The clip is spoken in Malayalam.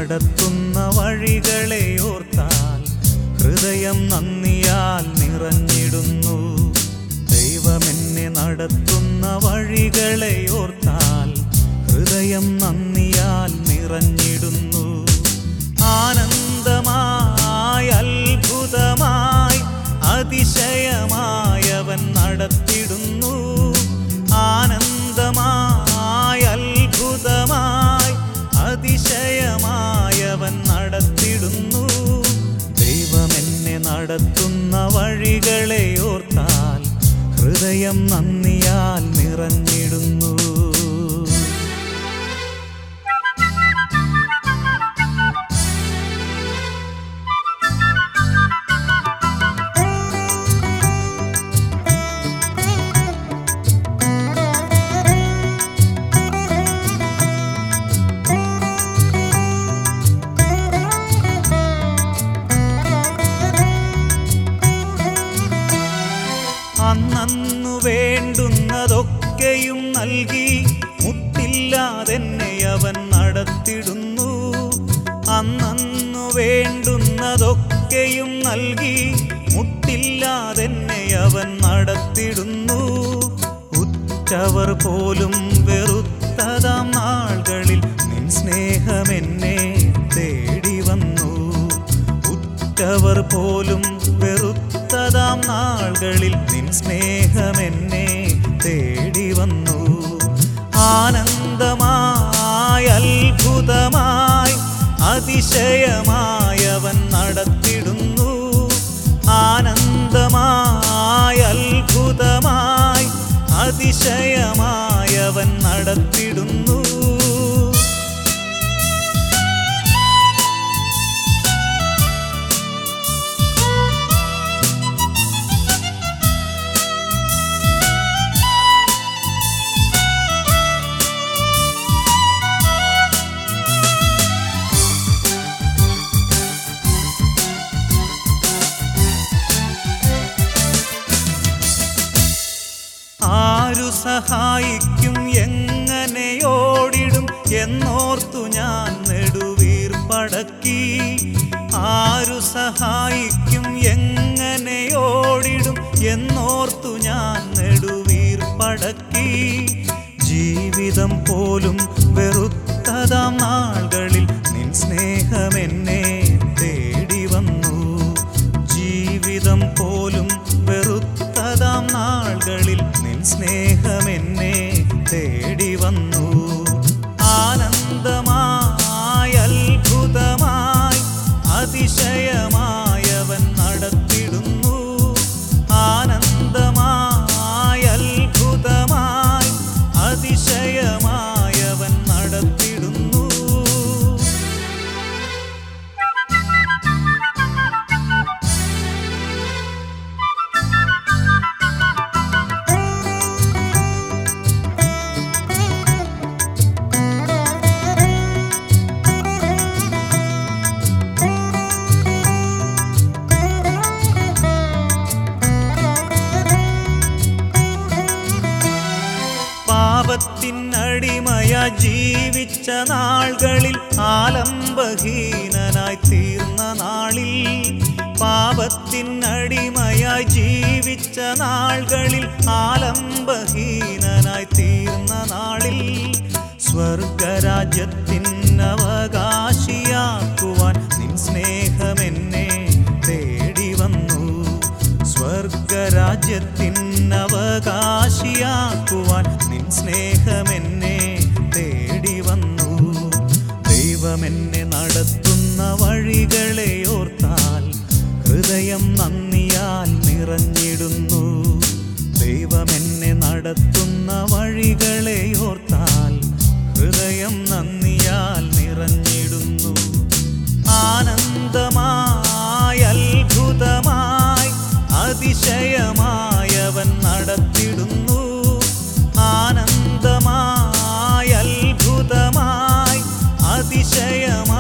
നടത്തുന്ന വഴികളെ ഓർത്താൽ ഹൃദയം നന്ദിയാൽ നിറഞ്ഞിടുന്നു ദൈവമെന്നെ നടത്തുന്ന വഴികളെ ഓർത്താൽ ഹൃദയം നന്ദിയാൽ നിറഞ്ഞിടുന്നു ആനന്ദമായി അത്ഭുതമായി അതിശയമായവൻ നടത്തിടുന്നു ആനന്ദമായി അത്ഭുതമായി അതിശയമായവൻ നടത്തിടുന്നു ദൈവമെന്നെ നടത്തുന്ന വഴികളെ ഓർത്താൽ ഹൃദയം നന്ദിയാൽ നിറഞ്ഞിടുന്നു അന്നു വേണ്ടുന്നതൊക്കെയും നൽകി മുട്ടില്ലാതെന്നെ അവൻ നടത്തിടുന്നു അന്നു വേണ്ടുന്നതൊക്കെയും നൽകി മുട്ടില്ലാതെന്നെ അവൻ നടത്തിടുന്നു ഉറ്റവർ പോലും വെറുത്തതാം നാളുകളിൽ നിൻ സ്നേഹമെന്നെ തേടി വന്നു ഉറ്റവർ പോലും വെറുത്തതാം നാളുകളിൽ നിൻ സ്നേഹമെന്നെ തേടി വന്നു ആനന്ദമായി അത്ഭുതമായി അതിശയമായവൻ നടത്തിടുന്നു ആനന്ദമായി അത്ഭുതമായി അതിശയമായവൻ നടത്തിടുന്നു ആരു സഹായിക്കും എങ്ങനെ ഓടിടും എന്നോർത്തു ഞാൻ നെടുവീർപ്പടക്കി ആരു സഹായിക്കും എങ്ങനെ ഓടിടും എന്നോർത്തു ഞാൻ നെടുവീർപ്പടക്കി ജീവിതം പോലും വെറുത്തതാം നാളുകളിൽ നിൻ സ്നേഹമെന്നെ തേടി വന്നു ജീവിതം പോലും വെറുത്തതാം നാളുകളിൽ നിൻ സ്നേഹമെന്നെ തേടി വന്നു ആനന്ദമായി അത്ഭുതമായി അതിശയമായവൻ നടത്തിടുന്നു ആനന്ദമായി അത്ഭുതമായി അതിശയമായവൻ നടത്തിടുന്നു പാപത്തിനടിമയ ജീവിച്ച നാളുകളിൽ ആലംബഹീനനായി തീർന്ന നാളിൽ പാപത്തിനടിമയായി ജീവിച്ച നാളുകളിൽ ആലംബഹീനനായി തീർന്ന നാളിൽ സ്വർഗരാജ്യത്തിൻ അവകാശിയാക്കുവാൻ നിൻ സ്നേഹമെന്നെ തേടി വന്നു സ്വർഗരാജ്യത്തിൻ അവകാശിയാക്കുവാൻ നിൻ സ്നേഹമെന്നെ തേടി വന്നു ദൈവമെന്നെ നടത്തുന്ന വഴികളെ ഓർത്താൽ ഹൃദയം നന്ദിയാൽ നിറഞ്ഞിടുന്നു ദൈവമെന്നെ നടത്തുന്ന വഴികളെ ഓർത്താൽ ഹൃദയം നന്ദിയാൽ നിറഞ്ഞിടുന്നു ആനന്ദമായി അത്ഭുതമായി അതിശയമായവൻ നടത്തിടുന്നു ആനന്ദമായി അത്ഭുതമായി അതിശയമായി